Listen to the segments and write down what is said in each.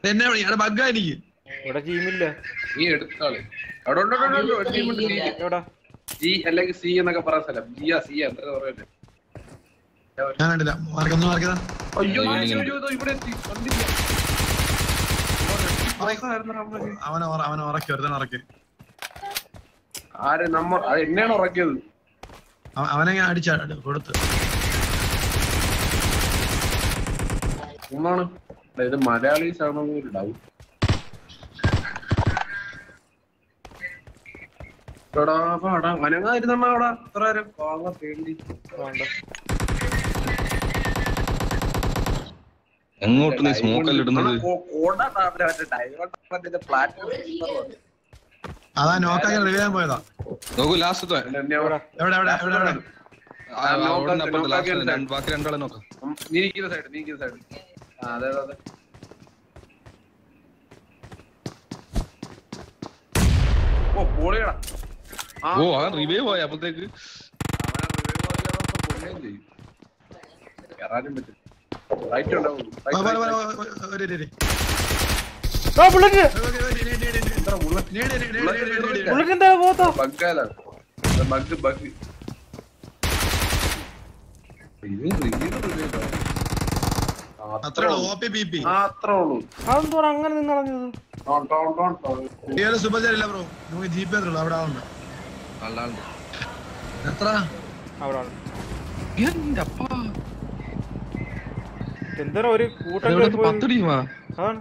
എന്നെ വിളി ബഗ്ഗാ എനിക്ക് ഇവിടെ ടീമില്ല നീ എടുത്താള് അവിടെ ഉണ്ട്, ഉണ്ട്, ഉണ്ട്, ഒരു team ഉണ്ട്, C. എവിടാ ജി അല്ലെങ്കിൽ സി എന്നൊക്കെ പറയുന്ന സ്ഥലം ജിയാ സി എന്താ പറയുന്നത് ഞാൻ കണ്ടില്ല മാർക്കൊന്നും മാർക്കതാ അയ്യോ ഇങ്ങനെ. അയ്യോ, അയ്യോ, ഇവിടെ എത്തി കണ്ടില്ല അവനെ ഉറ- അവനെ ഉറക്കി ഒരുത്തനെ ഉറക്കി ആര് നമ്മ അത് എന്നെയാണ് ഉറക്കിയത് അവ- അവനെ ഞാൻ അടിച്ച കൊടുത്ത് ഒന്നാണ് ഇത് മലയാളീസ് ആണോ ഒരു ഡൗട്ട് എടാ പാടാ അനങ്ങാതിരുന്ന അവിടെ എത്ര നേരം കോങ്ങ തേണ്ടി വേണ്ട എങ്ങോട്ട് നീ സ്മോക്ക് അല്ല ഇടുന്നത് അതാ നോക്കാക്കി റിവ്യൂ ചെയ്യാൻ പോയതാ നോക്കൂ ലാസ്റ്റത്തെ എവിടെ എവിടെ എവിടെ എവിടെ ബാക്കി രണ്ടാളെ നോക്കാം നീക്കുന്ന സൈഡ് നീക്കുന്ന സൈഡ് അതെ അതെ അതെ ഓ പോളിയടാ ഓ ആ റിവൈവ് പോയ അപ്പത്തേക്ക് കയറാനും പറ്റും റൈറ്റ് ഉണ്ടാവും വാ, വാ, വാ, വാ, വാ, ഒരു, ഒരു, ഒരു. ആ ബുള്ളറ്റ് നേട്, നേട്, നേട്, നേട്, നേട്, നേട്. ബുള്ളറ്റ് എന്താ പോത്തോ ബഗ്ഗാലാണ് ബഗ് ബഗ് അത്രേ ഉള്ളൂ ഓ പി ബി പി അത്രേ ഉള്ളൂ അതെന്തോ അങ്ങനെ നിന്ന് കളഞ്ഞത് ടോൺ ടോൺ ടോൺ ടോൺ ഇയാള് സുബജല്ല ബ്രോ നമുക്ക് ജീപ്പ് ഉള്ളൂ അവിടെ ആളുണ്ട് അല്ലാണ്ട് എത്ര അവിടെ എന്റെ അപ്പാ എന്താ ഒരു കൂട്ടം ഇവിടെ കേറി പോയി. പത്ത് ടീമാ അതാണ്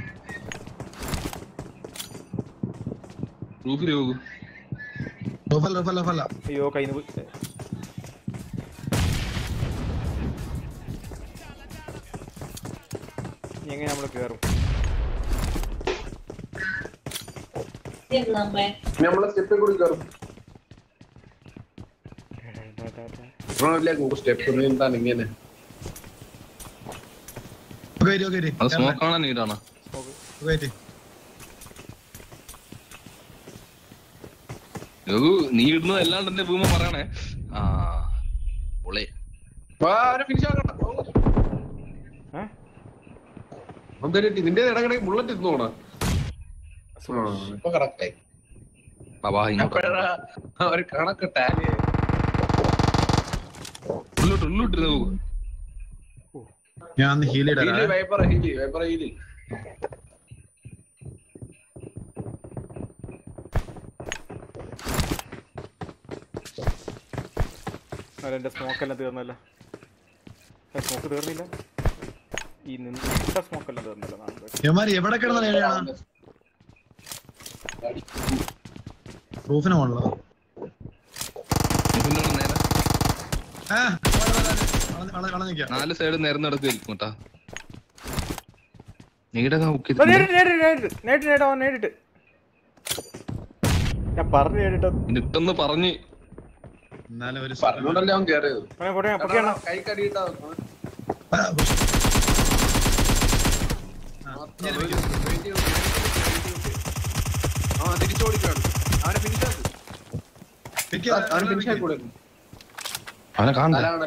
റൂഫിൽ പോകും റഫല്ല റഫല്ല റഫല്ല അയ്യോ കയ്യിൽ പോയി ഇനി എങ്ങനെ നമ്മള് കേറും നമ്മളെ സ്റ്റെപ്പിൽ കൂടി കയറും സ്റ്റെപ്പ് എന്താണ് ഇങ്ങനെ ഓക്കെ വരി, ഓക്കെ വരി. അത് സ്മോക്ക് ആണോ നീടാണോ ഓക്കെ ഓക്കെ വരി. നോക്കൂ നീ ഇടുന്നത് അല്ലാണ്ട് എന്റെ ഭൂമ പറയണേ ആ പൊളേ ഫിനിഷ് ആക്കണ്ട ഏ എന്തായാലും നിന്റെ ഇടക്കിടക്ക് ബുള്ളറ്റ് ഇരുന്നോണ ഇപ്പൊ കറക്റ്റ് ആയി ബാബാ ഇങ്ങോട്ട് അപ്പോഴാ ഒരു കണക്ക് ടാലി ഉള്ളോട്ട് ഉള്ളോട്ടിരുന്ന് പോകും ഞാൻ ഒന്ന് ഹീൽ ഹീലി ഇടാം വൈപ്പർ ഹീലി വൈപ്പർ ഹീലി അല്ല എന്റെ സ്മോക്ക് എല്ലാം തീർന്നല്ല സ്മോക്ക് തീർന്നില്ല ഈ നിന്ന സ്മോക്ക് എല്ലാം തീർന്നല്ല നാളെ ഇവന്മാര് എവിടെ കിടന്ന ഏരിയാണ് പ്രൂഫിന് പോണല്ലോ ഇതിനോട് നേരെ ഏ വളഞ്ഞിക്ക നാല് സൈഡ് നേരം നടക്കുമായിരിക്കും കേട്ടാ നീടങ്ങ ബുക്ക് നേരിട്ട് നേരിട്ട് നേരിട്ട് നേരിട്ട് നേരിട്ട് അവൻ നേരിട്ട് ഞാൻ പറഞ്ഞു നേരിട്ട് ഇട്ടൊന്ന് പറഞ്ഞ് എന്നാലും ഒരു പറഞ്ഞോണ്ടല്ലേ അവൻ കേറിയത് അവനെ പൊട്ടി പൊട്ടിയാണ് കൈ കടിയിട്ടാ ആ, push. ആ തിരിച്ചോടിക്കാണ് അവനെ ഫിനിഷ് ആക്ക് Pick ചെയ്ത് അവനെ ഫിനിഷ് ആക്കി കൂടെ അവനെ കാണണ്ട അതാണ്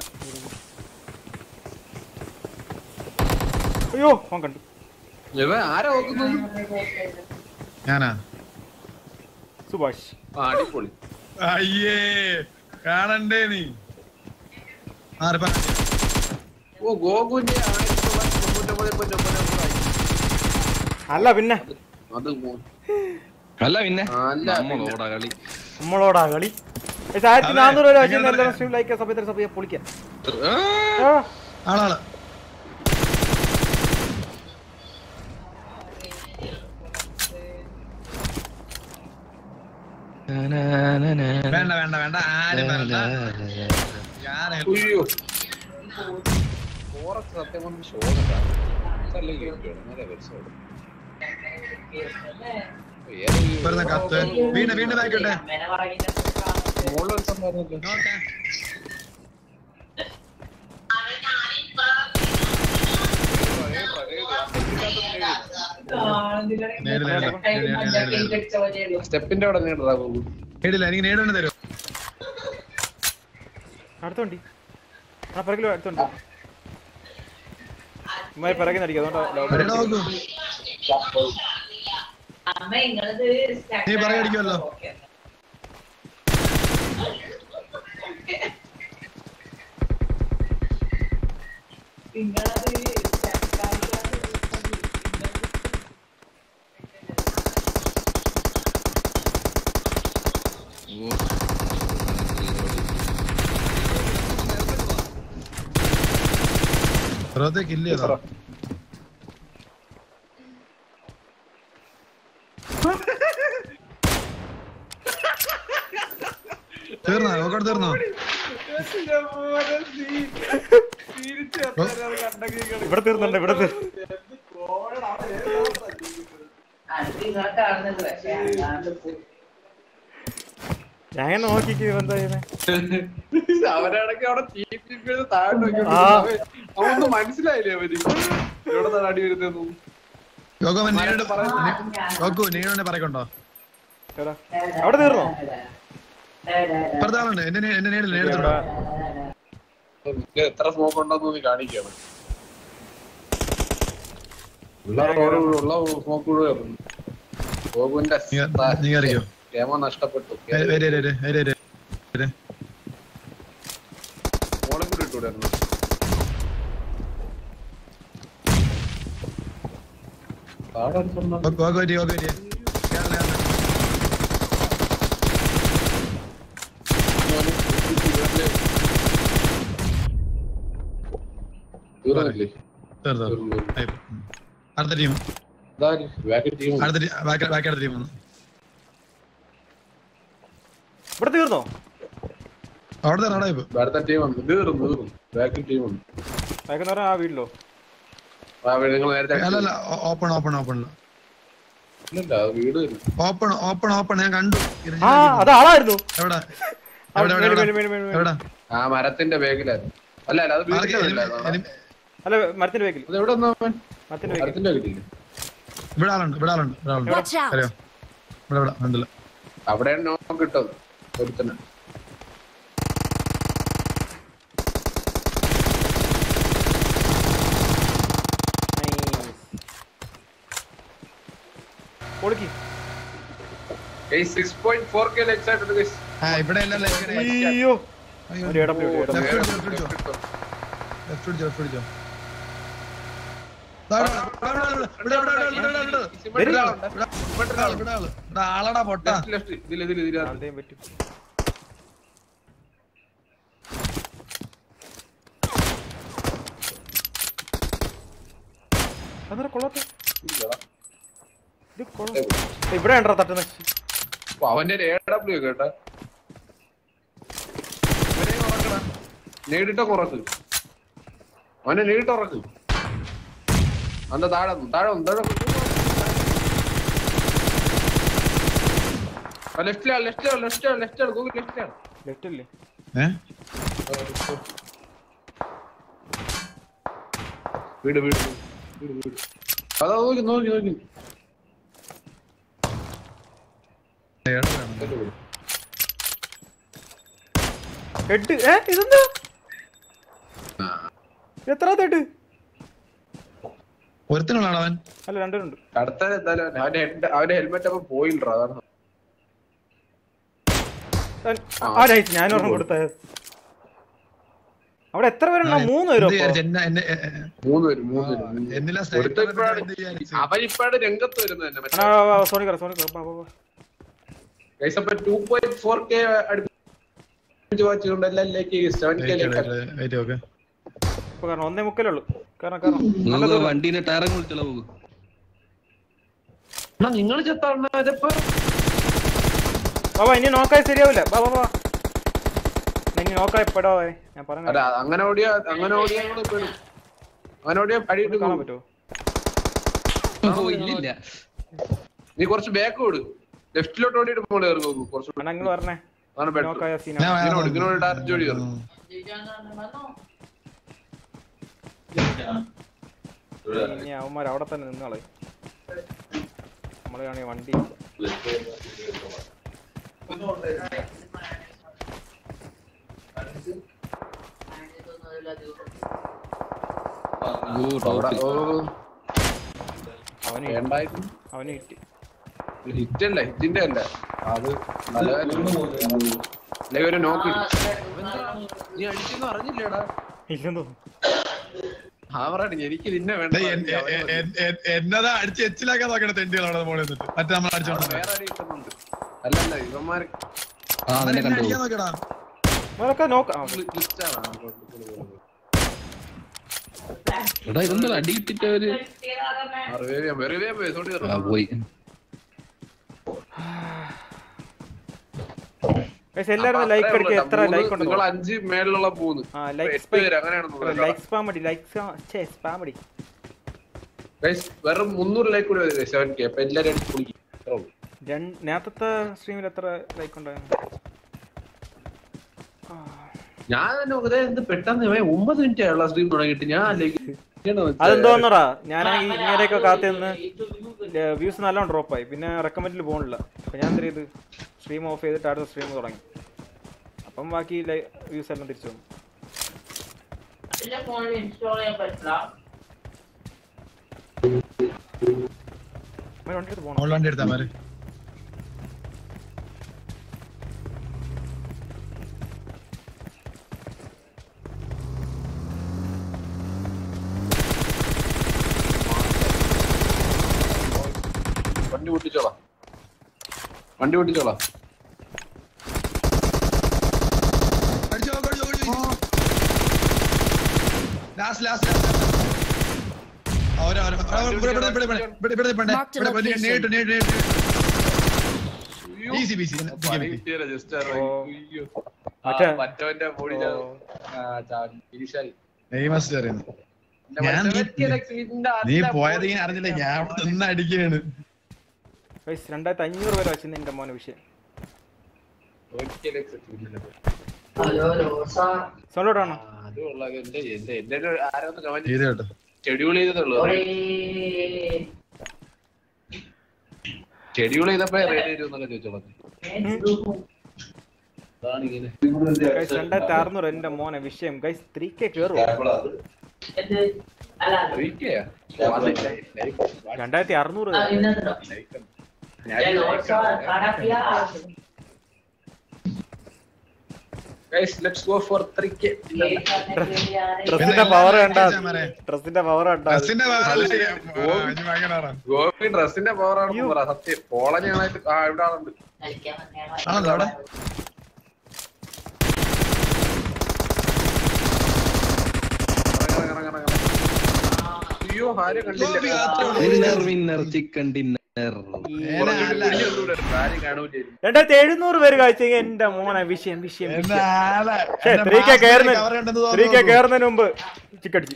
അയ്യോ അവൻ കണ്ടു ഇവൻ ആരാ നോക്കുന്നത് ഞാനാ സുഭാഷ് ആ അടിപൊളി അയ്യേ കാണണ്ടേ നീ ആ റിപ്പ ഓ ഗോകുന്റെ ആയിരത്തി തൊള്ളായിരത്തി തൊണ്ണൂറ്റൊമ്പത് തൊണ്ണൂറ്റൊമ്പത് അല്ല പിന്നെ അത് മോ- അല്ല പിന്നെ അല്ല, നമ്മളോടാ കളി നമ്മളോടാ കളി ഏയ് ആയിരത്തി അതെ, നാനൂറ് രൂപ വെച്ച് ഇങ്ങനെ എല്ലാവരും സ്ട്രീം ലൈക്ക് സമയത്ത് സഭയെ പൊളിക്കാം ആ, ആ, ആളാള് വേണ്ട വേണ്ട വേണ്ട ആരും വേണ്ട ഞാൻ ഉയ്യോ ഫോറസ്റ്റ് സത്യം പറഞ്ഞ ഷോടാ നല്ല കേൾക്കുകയാണ് നല്ല രസമാണ് വെറുതെ കത്ത് വീണ്ടും വീണ്ടും ബാക്കിട്ടെ മുകളിൽ ഒരു സംഭവം നോക്കേ സ്റ്റെപ്പിന്റെ അവിടെ നേടാ പോകും നേടില്ല എനിക്ക് നേടുകൊണ്ട് തരും അടുത്ത വണ്ടി ആ പിറകിലോ അടുത്ത വണ്ടി ഇമ്മായി പിറകിൽ നടിക്കും അതുകൊണ്ടാ എവിടെ നോക്കൂ അമ്മ ഇങ്ങളത് stuck നീ പറയാതിരിക്കുമല്ലോ. ഓക്കേ. നിങ്ങളത് stuck ആയിട്ടാണ് വെറുതെ കില്ല് ചെയ്തോ തീർന്നോ നോക്കോട്ട് തീർന്നോ ഇവിടെ തീർന്നുണ്ട് ഇവിടെ തീർന്നു അത് നിങ്ങൾ കാണുന്നത് പക്ഷേ അല്ലാണ്ട് പോയി. ഞാൻ ഇങ്ങനെ നോക്കിക്ക് എന്താ ചെയ്യുന്നത് അവരാണെങ്കിൽ അവിടെ തീപ്പിട്ട് താഴെ നോക്കി ആ. അവനൊന്നും മനസ്സിലായില്ലേ അവര് എവിടെ നിന്നാണ് അടി വരുന്നതെന്നും ഗോകു നീട് ഗോകു നീടെ പറയണ്ടോ എടാ, അവിടെ തീർന്നോ ഇപ്പുറത്തെ ആളുണ്ട് എന്റെ നേ- എന്റെ നേടില്ല നേടുത്തുണ്ടോ നിനക്ക് എത്ര സ്മോക്ക് ഉണ്ടെന്ന് നീ കാണിക്കണം ഉള്ള റോഡ് ഉള്ള സ്മോക്ക് മുഴുവൻ ഗോകുവിന്റെ നീ- നീ അറിയോ ക്ഷേമം നഷ്ടപ്പെട്ടു വരെ വരെ വരെ വരെ വരെ മോളും കൂടി ഇട്ടൂടായിരുന്നു താഴെ അടുത്തുണ്ടോ? ഗോകു വരി ഗോകു വരി കേരള തീർന്നില്ലേ? തീർന്നോ തീർന്നു. ആയി. ഉം. അടുത്ത ടീം ഇതാര്? ബാക്കി ടീം അടുത്ത ടീം ബാക്കി ബാക്കി അടുത്ത ടീം വന്നു ഇവിടെ തീർന്നോ അവിടെ തന്നെ അവിടെ ഇപ്പൊ അടുത്ത ടീം വന്നു തീർന്നു തീർന്നു ബാക്കി ടീം വന്നു വൈകുന്നേരം ആ വീട്ടിലോ ആ വീട് നിങ്ങൾ നേരത്തെ അല്ല അല്ല ഓപ്പൺ ഓപ്പൺ ഓപ്പൺ ഇല്ലല്ല അത് വീട് തന്നെ. ഓപ്പൺ ഓപ്പൺ ഓപ്പൺ ഞാൻ കണ്ടു ഇത് ആ ഞാൻ അത് ആളായിരുന്നു എവിടെ ആ, എവിടെ എവിടെ മേല്, എവിടെ മേല്, മേല്, മേല്. എവിടെ ആ മരത്തിന്റെ ബാഗിലായിരുന്നു അല്ല അല്ല അത് ആർക്ക് വീടിന്റെ എനി- ബാഗിലായിരുന്നു. എനി- അല്ല മരത്തിന്റെ വേക്കിൽ അത് എവിടെ നിന്നാ അവൻ? മരത്തിന്റെ വേക്കിൽ മരത്തിന്റെ ബാഗിലില്ലേ ഇവിടെ ആളുണ്ട് ഇവിടെ ആളുണ്ട് ഇവിടെ ആളുണ്ട് Watch out! അറിയോ ഇവിടെ ഇവിടെ ഉണ്ടല്ലോ അവിടെ നോക്ക് കിട്ടും ഒരുത്തന് കൊടുക്കി six point four K likes ആയിട്ടുണ്ട് guys. ആ ഇവിടെ അല്ലല്ലോ ഇങ്ങനെ. അയ്യോ അയ്യോ. ഒരു ഇടം പോയി, ഒരു ഇടം Left പോയി. പിടിച്ചോ, left പിടിച്ചോ. Left പിടിച്ചോ, left പിടിച്ചോ. ദാ ഇവിടെ, ഇവിടെ, ഇവിടെ, ഇവിടെ, ഇവിടെ, ഇവിടെ, ഇവിടെ, ഇവിടെ, ഇവിടെ. ഇവിടെ ഒരാളുണ്ട്. ഇവിടെ, ഇവിടെ ആള്, ഇവിടെ ആള്. ഇവിടെ ആളടാ പൊട്ട Left, left. ഇതില്, ഇതില്, ഇതില്. ആരുടെയും പറ്റും അന്നേരം കൊള്ളാത്ത ഇത് കൊള്ളാം ഇവിടെ ഉണ്ടോ തട്ടുന്ന അപ്പൊ അവന്റെ ഒരു AW കേട്ടാ ഇവനെയും ഉറക്കടാ. നേരിട്ട് കുറക്ക് അവനെ നേരിട്ട് ഉറക്ക് അവന്റെ താഴെ നിന്ന്, താഴെ നിന്ന്, താഴെ ലെഫ്റ്റിലാണ് ലെഫ്റ്റിലാണ് ലെഫ്റ്റിലാണ് ലെഫ്റ്റിലാണ് ഗൂഗിൾ ലെഫ്റ്റിലാണ് ലെഫ്റ്റ് അല്ലേ ഏ വീട് വീട് വീട് വീട് അതാ നോക്കി നോക്കി നോക്കി ഏടാ വേണം. എന്റെ വീട്. ഹെഡ് ഏ ഇതെന്താ എത്ര ഹെഡ് ഒരുത്തനുള്ളാണ് അവൻ അല്ല രണ്ടുപേരുണ്ട് അടുത്ത എന്തായാലും അവന്റെ ഹെഡ് അവന്റെ ഹെൽമെറ്റ് അപ്പൊ പോയില്ലറ അതാണ് ആ നൈസ് ഞാൻ ഒരെണ്ണം കൊടുത്തത് അവിടെ എത്ര പേരുണ്ടോ മൂന്ന് പേരോ എന്ത് വിചാരിച്ച് എന്നെ- എന്നെ- എ- എ- മൂന്ന് പേര് മൂന്ന് പേര് മൂന്ന് പേര്. എന്നിലാ ഒരുത്തൻ സ്നൈപ്പർ ഇപ്പോഴാണ് എന്ത് വിചാരിച്ച്? അവൻ ഇപ്പോഴാണ് രംഗത്ത് വരുന്നത് തന്നെ മറ്റേ സോണി കറ സോണി കറ ഗൈസ് അപ്പൊ ടു പോയിന്റ് ഫോർ കെ അടുപ്പിച്ച് വാച്ചുകൊണ്ട് എല്ലാം ലേക്ക് സെവൻ കെ Wait, ലേക്ക് wait, wait, okay. ഇപ്പൊ കാരണം ഒന്നേ മുക്കലേ ഉള്ളൂ കാരണം കാരണം നല്ല നമുക്ക് ദൂരം. വണ്ടീനെ ടയറും വിളിച്ചോളൂ പോകും നിങ്ങൾ ചെത്താണ് ഇതിപ്പോ ബാബാ ഇനി നോക്കായി ശരിയാവില്ല ബാ ബാ ബാ ഇനി നോക്കായി പെടോ ഞാൻ പറഞ്ഞു അല്ല അങ്ങനെ ഓടിയ അങ്ങനെ ഓടിയാ കൂടെ പെടും അങ്ങനെ ഓടിയാ പടിയിട്ട് കാണാൻ പോകും. പറ്റുമോ ഓ ഇല്ലില്ല നീ കുറച്ച് ബാക്ക് ഓട് ലെഫ്റ്റിലോട്ട് ഓടിയിട്ട് മോള് കയറി നോക്കൂ കുറച്ച് അണ്ണാ നിങ്ങൾ പറഞ്ഞേ അതാണ് better. നോക്കായ സീന ഞാൻ ഇങ്ങനോട് വേണം. ഇങ്ങനോട് ഡയറക്റ്റ് ജോലി കയറും ഉം. വന്നോ ഇനി അവന്മാർ അവിടെ തന്നെ നിന്നാളെ നമ്മളാണെങ്കിൽ വണ്ടി ഓ അവിടെ ടോപ്പ് ഓ അവന് വേണ്ടായിരുന്നു അവന് കിട്ടി ഹിറ്റ് അല്ല ഹിറ്റിന്റെ അല്ല അത് നല്ല അല്ലെങ്കിൽ ഒരു നോക്ക് നീ അടിച്ചെന്ന് അറിഞ്ഞില്ലേടാ ഇല്ലെന്നോ ആ പറയണ എനിക്ക് നിന്നെ വേണ്ട ഡേയ്, എൻ- എ- എ- എ- എ- എന്നതാ അടിച്ച് എച്ചിലാക്കാൻ നോക്കണ തെണ്ടികളവിടെ മോളിൽ നിന്നിട്ട് മറ്റേ നമ്മൾ അവിടെ അടിച്ചോണ്ട് വേറെ അടി കിട്ടുന്നുണ്ട് അല്ലല്ല ഇവന്മാര് ആ നിന്നെ കണ്ടു അടിക്കാൻ നോക്കടാ അവനൊക്കെ നോക്കാം ലിസ്റ്റാണ് എടാ ഇതൊന്നും അടി കിട്ടിട്ട് അവര് വെറുതെ പോയി സോറി ആ, പോയി എല്ലാരും ലൈക്ക് അടിക്കുക എത്ര ലൈക്ക് നിങ്ങൾ ഉണ്ടോ അഞ്ച് മേളിലുള്ള മൂന്ന് ആ ഇപ്പൊ ലൈക്ക് എട്ട് പേര് അങ്ങനെയാണെന്ന് ലൈക്ക് സ്പാം അടി ലൈക്ക് ഛേ സ്പാം അടി Guys, വെറും മുന്നൂറ് ലൈക്ക് കൂടി മതി സെവൻ കെ അപ്പൊ എല്ലാരും അടിച്ച് കുളിക്കും അത്രേ ഉള്ളൂ. രണ്ട് നേരത്തെ സ്ട്രീമിൽ എത്ര ലൈക്ക് ഉണ്ടായിരുന്നു ആ, ഞാൻ തന്നെ വെറുതെ എന്ത് പെട്ടെന്ന് ഇവൻ ഒമ്പത് മിനിറ്റ് ആയുള്ള സ്ട്രീം തുടങ്ങിയിട്ട് ഞാൻ like ചെയ്യണോ വെച്ചാ- അതെന്തോന്നറാ ഞാനാണെങ്കിൽ ഇങ്ങനെയൊക്കെ കാത്തു നിന്ന് വ്യൂസ് നല്ലോണം ഡ്രോപ്പ് ആയി പിന്നെ റെക്കമെൻഡിൽ പോകണില്ല അപ്പൊ ഞാൻ എന്ത് ചെയ്ത് സ്ട്രീം ഓഫ് ചെയ്തിട്ട് അടുത്ത സ്ട്രീം തുടങ്ങി അപ്പം ബാക്കി വ്യൂസ് എല്ലാം തിരിച്ചു വന്നു എന്റെ ഫോണിൽ ഇൻസ്റ്റാൾ ചെയ്യാൻ പറ്റില്ല അവൻ വണ്ടി എടുത്ത് പോകണം മോളിൽ വണ്ടി എടുത്താ മാറി വണ്ടി പൊട്ടിച്ചോളാം വണ്ടി പൊട്ടിച്ചോളാം അടിച്ചോ അടിച്ചോ അടിച്ചോ ലാസ്റ്റ് ലാസ്റ്റ് ലാസ്റ്റ് അവരെ അവരെ ഇവിടെ ഇവിടെ ഇവിടെ ഇവിടെ ഇവിടെ ഇവിടെ Marked a ഇവിടെ ഇവിടെ location. നേരിട്ട് നേരിട്ട് നേരിട്ട് ഈസി ബീസി പണി കിട്ടിയല്ലോ, just ആ ഓ. അയ്യോ. ആ, മറ്റേ- മറ്റവന്റെ body ഞാൻ- ആ, ചാ- ഫിനിഷായി. നെയ്മസ്റ്റ് അറിയുന്നു പിന്നെ ഞാൻ നീ- മറ്റവന്റെ like ഇതിന്റെ നീ അല്ല പോയത് body. ഇങ്ങനെ അറിഞ്ഞില്ല ഞാൻ അവിടെ നിന്ന് അടിക്കുകയാണ് ഗൈസ് രണ്ടായിരത്തി അഞ്ഞൂറ് പേരെ വെച്ചിരുന്നു എന്റെ മോനെ വിഷയം ഒരിക്കലും accept ചെയ്തില്ല. ഹലോ റോസ സോളോഡ് ആ, ആണോ അത് കൊള്ളാം. എന്റെ എന്റെ എന്റെ ഒരു ആരൊന്ന് കമന്റ് ചെയ്ത് കേട്ടോ ഷെഡ്യൂൾ ചെയ്തതുള്ളൂ ഒരേ ഷെഡ്യൂൾ ചെയ്തപ്പോ റേറ്റ് വരുമെന്നൊക്കെ ചോദിച്ചോളാം അതാണ് ഇങ്ങനെ ഗൈസ് രണ്ടായിരത്തി അറുന്നൂറ് എന്റെ മോനെ വിഷയം ഗൈസ് ത്രീ കെ കയറും എന്ത് അല്ല റീക്കയാ? അത് ലൈ- ലൈക്ക് രണ്ടായിരത്തി അറുന്നൂറ് ആ, ഇന്നത്തെ ലൈക്ക് ആണ്. ഏ, റോസ കടക്കിയ Guys, let's go for 3K. ഡ്രസ്സിന്റെ പവർ കണ്ട മാരെ. ഡ്രസ്സിന്റെ പവർ കണ്ട ഡ്രസ്സിന്റെ ഭയങ്കര ഗോപി ഡ്രസ്സിന്റെ പവർ ആണ് പറ സത്യം കോളനിയാണായിട്ട് ആ ഇവിടെ ആളുണ്ട് ആണല്ലോ അവിടെ ഇറങ്ങ്, ഇറങ്ങ്, ഇറങ്ങ്, ഇറങ്ങ്. അയ്യോ ആരും ഗോപി കണ്ടില്ല മാത്രമേ ഉള്ളൂ. വിന്നർ വിന്നർ ചിക്കൻ ഡിന്നർ പുറകിൽ പിടിച്ച് ഒന്നുകൂടെ ഇടും. ആരും കാണൂല രണ്ടായിരത്തി എഴുന്നൂറ് പേര് കാഴ്ച എന്റെ മോനെ വിഷയം വിഷയം എന്റെ വിഷയം ആളെ, ഛേ, എന്റെ 3K മാസ്കിന്റെ കയറുന്ന- cover ഉണ്ടെന്ന് ത്രീ കെ തോന്നുന്നു. കയറുന്നതിന് മുമ്പ് ചിക്കടിച്ചു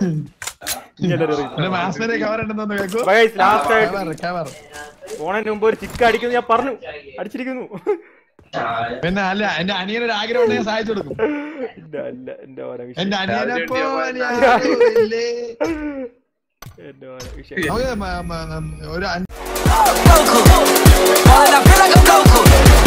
എന്റെ മാസ്കിന്റെ cover ഉണ്ടെന്ന് തോന്നുന്നു കേക്കു. ലാസ്റ്റ് ആയിട്ട് Cover, cover. പോണതിന് മുമ്പ് ഒരു ചിക്ക അടിക്കുന്നു ഞാൻ പറഞ്ഞു അടിച്ചിരിക്കുന്നു പിന്നെ അല്ല എന്റെ അനിയനൊരു ആഗ്രഹം ഉണ്ടെങ്കിൽ സഹായിച്ചു കൊടുക്കും ഇല്ല, ഇല്ല എന്റെ മോനെ വിഷയം എന്റെ അനിയനെ രാവിലെ പോലെ എട്ടിയാ ആരുമില്ലേ? എന്റെ മോനെ വിഷയം നമുക്ക് മ- മ- ഒരു അഞ്ച് Goku. Falling, I feel like I'm Goku.